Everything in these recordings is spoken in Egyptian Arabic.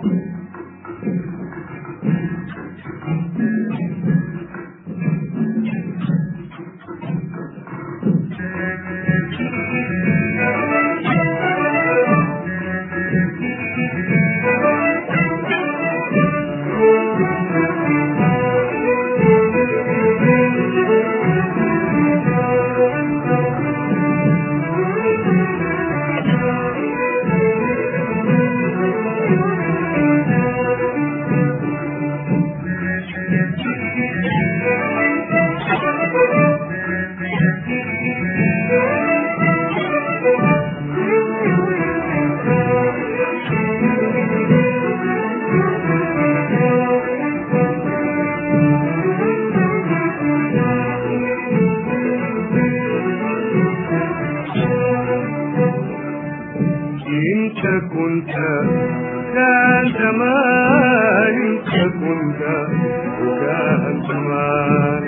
انت كنت كان زمان انت كنت وكان زمان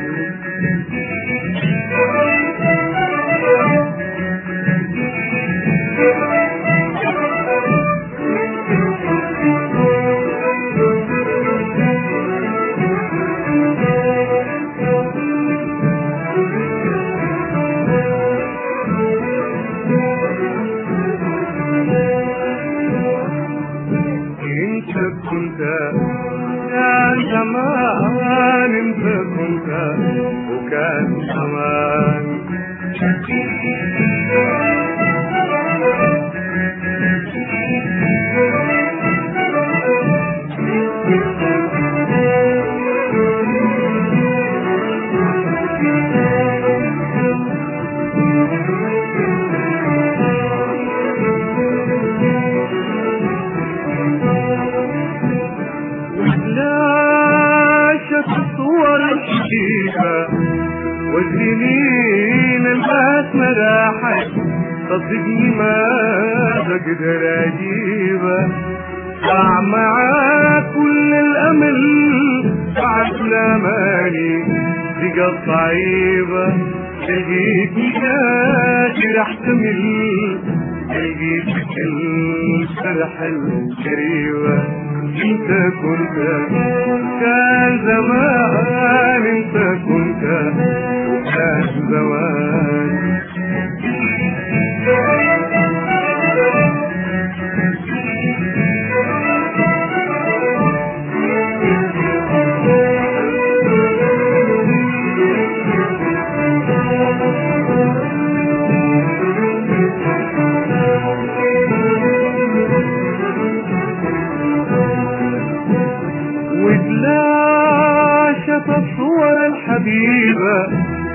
انت كنت كان زمان انت كنت وكان زمان لاشت الصور الشديدة والسنين البسمة راحت صدقني ما بقدر اجيبها ضاع معاك كل الامل بعد الاماني بقى صعيبة لقيتني قادر احتمل لقيتك الفرحة الكريمة انت كنت كان زمان انت كنت وكان زمان وتلاشت الصور الحبيبة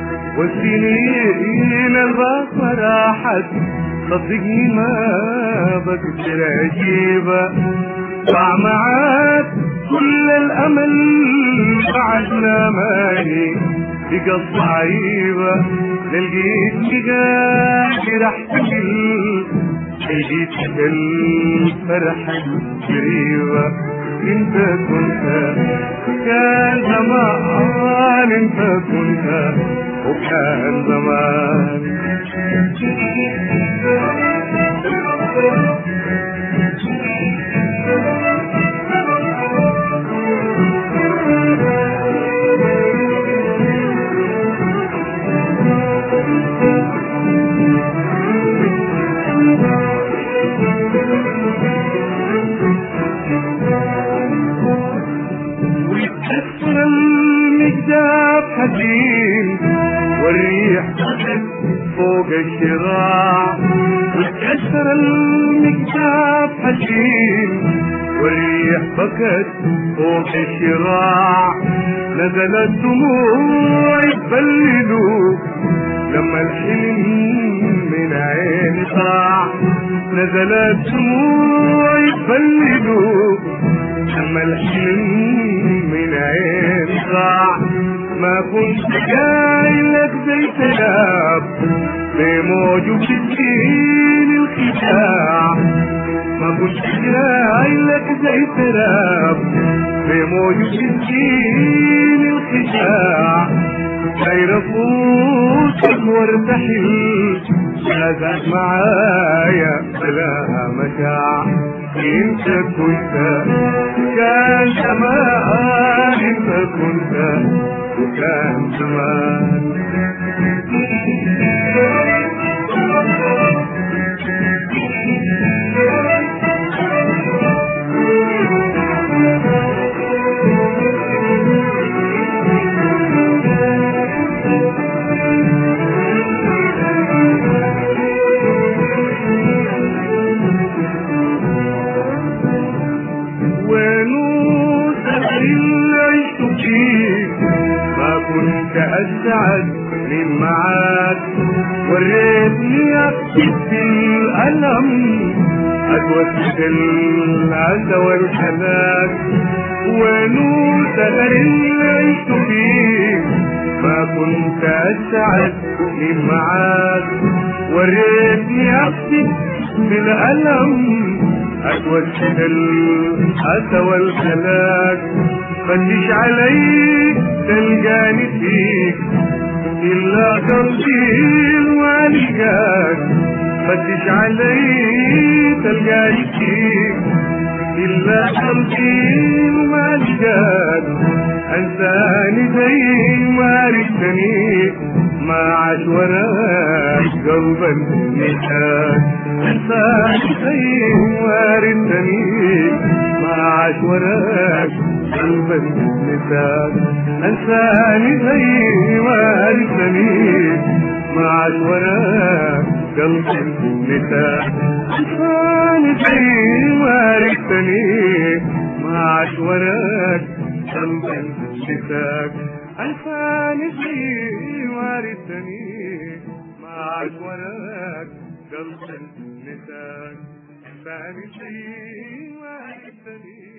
والسنين الباقة راحت صدقني ما بقدر اجيبها ضاع معاك كل الامل بعد ما ماني بقى صعيبة لقيتني قادر احتمل لقيتك الفرحة القريبة انت كنت كان زمان انت كنت وكان زمان ويكسر المجداب حزين والريح تحت فوق الشراع وتكسر المجداب حزين والريح بكت فوق الشراع نزلت دموع تبللوا لما الحلم من عيني طاع نزلت دموع تبللوا لما الحلم من عين ضاع ما كنت جاي لك زي سلاب بموج وبتسكين الخداع ما كنت جاي لك زي سلاب بموج وبتسكين الخداع غير فوتك وارتحل لا زاد معايا بلا مشاع انت كنت ونور سهر اللي عشت فيه ما كنت أسعد من معاك وريتني أكتب في الألم أتوسط العزة والحنان ونور سهر اللي عشت فيه ما كنت أسعد من معاك وريتني أكتب في الألم أتوسط الأسى والخلاك فتش عليك تلقاني فيك إلا ترجيل والقاك فتش عليك تلقاني فيك إلا ترجيل والقاك أنساني زي ما عرفتني ما عاش وراك قلبا نحاك أنساني زي ما عرفتني ما عاش وراك قلبا نساك أنساني زي ما عرفتني ما عاش وراك قلبا نساك أنساني زي ما عرفتني ما عاش وراك قلبا نساك أنساني زي ما عرفتني ما عاش وراك قلبا نساك أنساني زي ما عرفتني